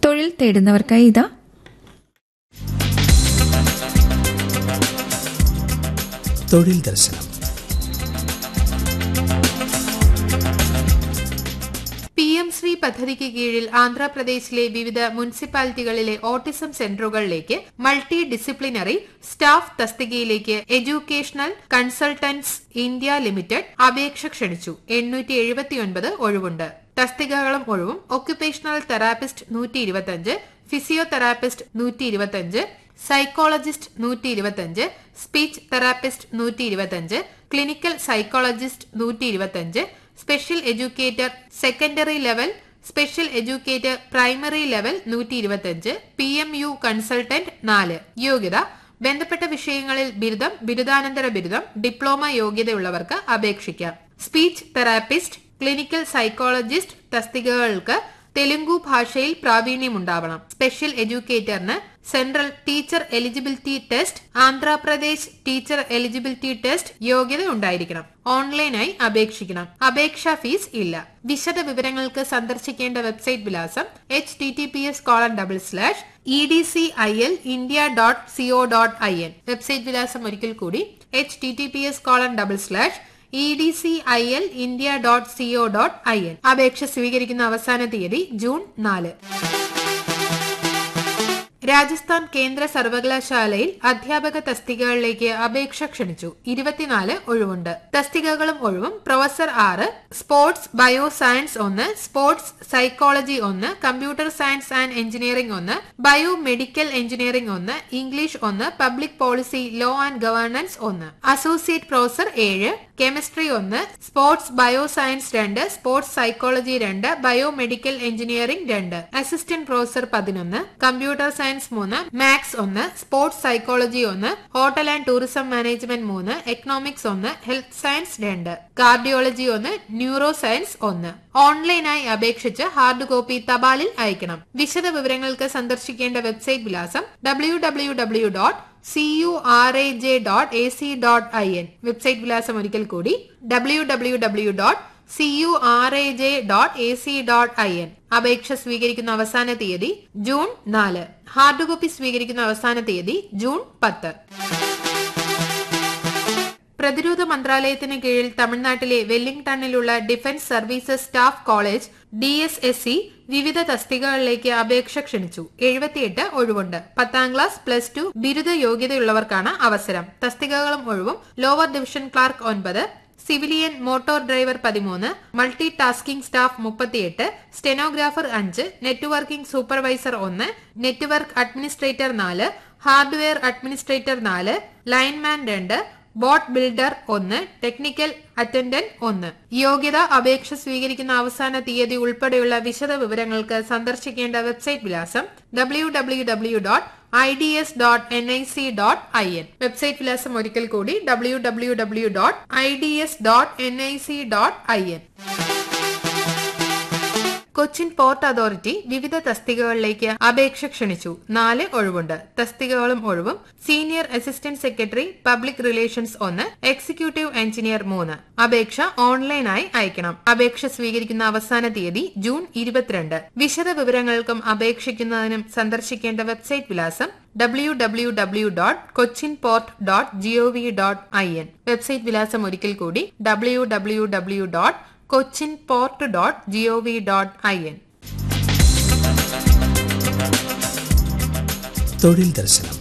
തൊഴിൽ തേടുന്നവർക്കായി ഇതാ തൊഴിൽ ദർശനം പി എം ശ്രീ പദ്ധതിക്ക് കീഴിൽ ആന്ധ്രാപ്രദേശിലെ വിവിധ മുനിസിപ്പാലിറ്റികളിലെ ഓട്ടിസം സെന്ററുകളിലേക്ക് മൾട്ടി ഡിസിപ്ലിനറി സ്റ്റാഫ് തസ്തികയിലേക്ക് എഡ്യൂക്കേഷണൽ കൺസൾട്ടന്റ്സ് ഇന്ത്യ ലിമിറ്റഡ് അപേക്ഷ ക്ഷണിച്ചു എണ്ണൂറ്റി എഴുപത്തിയൊൻപത് ഒഴിവുണ്ട് തസ്തികകളും ഒഴിവും ഒക്യുപേഷണൽ തെറാപ്പിസ്റ്റ് നൂറ്റി ഇരുപത്തിയഞ്ച് ഫിസിയോതെറാപ്പിസ്റ്റ് നൂറ്റി ഇരുപത്തിയഞ്ച് സൈക്കോളജിസ്റ്റ് നൂറ്റി ഇരുപത്തിയഞ്ച് സ്പീച്ച് തെറാപ്പിസ്റ്റ് നൂറ്റി ഇരുപത്തിയഞ്ച് ക്ലിനിക്കൽ സൈക്കോളജിസ്റ്റ് നൂറ്റി ഇരുപത്തിയഞ്ച് special educator secondary level special educator primary level നൂറ്റി ഇരുപത്തിയഞ്ച് പി എം യു കൺസൾട്ടന്റ് നാല് യോഗ്യത ബന്ധപ്പെട്ട വിഷയങ്ങളിൽ ബിരുദം ബിരുദാനന്തര ബിരുദം ഡിപ്ലോമ യോഗ്യതയുള്ളവർക്ക് അപേക്ഷിക്കാം സ്പീച്ച് തെറാപ്പിസ്റ്റ് ക്ലിനിക്കൽ സൈക്കോളജിസ്റ്റ് തസ്തികകൾക്ക് തെലുങ്കു ഭാഷയിൽ പ്രാവീണ്യമുണ്ടാവണം സ്പെഷ്യൽ എഡ്യൂക്കേറ്ററിന് central teacher eligibility test Andhra Pradesh teacher eligibility test യോഗ്യത ഉണ്ടായിരിക്കണം ഓൺലൈനായി അപേക്ഷിക്കണം അപേക്ഷാ ഫീസ് ഇല്ല വിശദ വിവരങ്ങൾക്ക് സന്ദർശിക്കേണ്ട വെബ്സൈറ്റ് വിലാസം H T T P S colon double slash E D C I L India dot CO dot I N website വിലാസം ഒരിക്കൽ കൂടി H T T P S colon double slash E D C I L India dot CO dot I N അപേക്ഷ സ്വീകരിക്കുന്ന അവസാന തീയതി June നാല് രാജസ്ഥാൻ കേന്ദ്ര സർവകലാശാലയിൽ അധ്യാപക തസ്തികകളിലേക്ക് അപേക്ഷ ക്ഷണിച്ചു ഇരുപത്തിനാല് ഒഴിവുണ്ട് തസ്തികകളും ഒഴിവും പ്രൊഫസർ ആറ് സ്പോർട്സ് ബയോ സയൻസ് ഒന്ന് സ്പോർട്സ് സൈക്കോളജി ഒന്ന് കമ്പ്യൂട്ടർ സയൻസ് ആൻഡ് എഞ്ചിനീയറിംഗ് ഒന്ന് ബയോ മെഡിക്കൽ എഞ്ചിനീയറിംഗ് ഒന്ന് ഇംഗ്ലീഷ് ഒന്ന് public policy law and governance ഒന്ന് അസോസിയേറ്റ് പ്രൊഫസർ ഏഴ് കെമിസ്ട്രി ഒന്ന് സ്പോർട്സ് ബയോ സയൻസ് രണ്ട് സ്പോർട്സ് സൈക്കോളജി രണ്ട് ബയോ മെഡിക്കൽ എഞ്ചിനീയറിംഗ് രണ്ട് അസിസ്റ്റന്റ് പ്രൊഫസർ പതിനൊന്ന് കമ്പ്യൂട്ടർ സയൻസ് മൂന്ന് മാത്സ് ഒന്ന് സ്പോർട്സ് സൈക്കോളജി ഒന്ന് ഹോട്ടൽ ആൻഡ് ടൂറിസം മാനേജ്മെന്റ് മൂന്ന് എക്കണോമിക്സ് ഒന്ന് ഹെൽത്ത് സയൻസ് രണ്ട് കാർഡിയോളജി ഒന്ന് ന്യൂറോ സയൻസ് ഒന്ന് ഓൺലൈനായി അപേക്ഷിച്ച് ഹാർഡ് കോപ്പി തപാലിൽ അയക്കണം വിശദ വിവരങ്ങൾക്ക് സന്ദർശിക്കേണ്ട വെബ്സൈറ്റ് വിലാസം W W W dot C U R A J dot A C dot I N website വിലാസം ഒരിക്കൽ കൂടി W W W dot C U R A J dot A C dot I N അപേക്ഷ സ്വീകരിക്കുന്ന അവസാന തീയതി June നാല് hard copy സ്വീകരിക്കുന്ന അവസാന തീയതി ജൂൺ പത്ത് പ്രതിരോധ മന്ത്രാലയത്തിന് കീഴിൽ തമിഴ്നാട്ടിലെ വെല്ലിംഗ്ടണിലുള്ള defence services staff college D S S C വിവിധ തസ്തികകളിലേക്ക് അപേക്ഷ ക്ഷണിച്ചു എഴുപത്തിയെട്ട് ഒഴിവുണ്ട് പത്താം ക്ലാസ് പ്ലസ് ടു ബിരുദ യോഗ്യതയുള്ളവർക്കാണ് അവസരം തസ്തികകളും ഒഴിവും ലോവർ ഡിവിഷൻ ക്ലാർക്ക് ഒൻപത് സിവിലിയൻ മോട്ടോർ ഡ്രൈവർ പതിമൂന്ന് മൾട്ടി ടാസ്കിംഗ് സ്റ്റാഫ് മുപ്പത്തിയെട്ട് സ്റ്റെനോഗ്രാഫർ അഞ്ച് നെറ്റ്വർക്കിംഗ് സൂപ്പർവൈസർ ഒന്ന് നെറ്റ്വർക്ക് അഡ്മിനിസ്ട്രേറ്റർ നാല് ഹാർഡ്വെയർ അഡ്മിനിസ്ട്രേറ്റർ നാല് ലൈൻമാൻ രണ്ട് ബോട്ട് ബിൽഡർ ഒന്ന് ടെക്നിക്കൽ അറ്റൻഡന്റ് ഒന്ന് യോഗ്യത അപേക്ഷ സ്വീകരിക്കുന്ന അവസാന തീയതി ഉൾപ്പെടെയുള്ള വിശദ വിവരങ്ങൾക്ക് സന്ദർശിക്കേണ്ട വെബ്സൈറ്റ് വിലാസം W W W dot I D S dot N I C dot I N website വിലാസം ഒരിക്കൽ കൂടി W W W dot I D S dot N I C dot I N Cochin port authority വിവിധ തസ്തികകളിലേക്ക് അപേക്ഷ ക്ഷണിച്ചു നാല് ഒഴിവുണ്ട് തസ്തികകളും ഒഴിവും senior assistant secretary public relations ഒന്ന് എക്സിക്യൂട്ടീവ് എഞ്ചിനീയർ മൂന്ന് അപേക്ഷ ഓൺലൈനായി അയക്കണം അപേക്ഷ സ്വീകരിക്കുന്ന അവസാന തീയതി ജൂൺ ഇരുപത്തിരണ്ട് വിശദ വിവരങ്ങൾക്കും അപേക്ഷിക്കുന്നതിനും സന്ദർശിക്കേണ്ട വെബ്സൈറ്റ് വിലാസം W W W dot Cochin port dot GOV dot I N website വിലാസം ഒരിക്കൽ കൂടി W W W dot Cochin port dot GOV dot I N തൊഴിൽ ദർശനം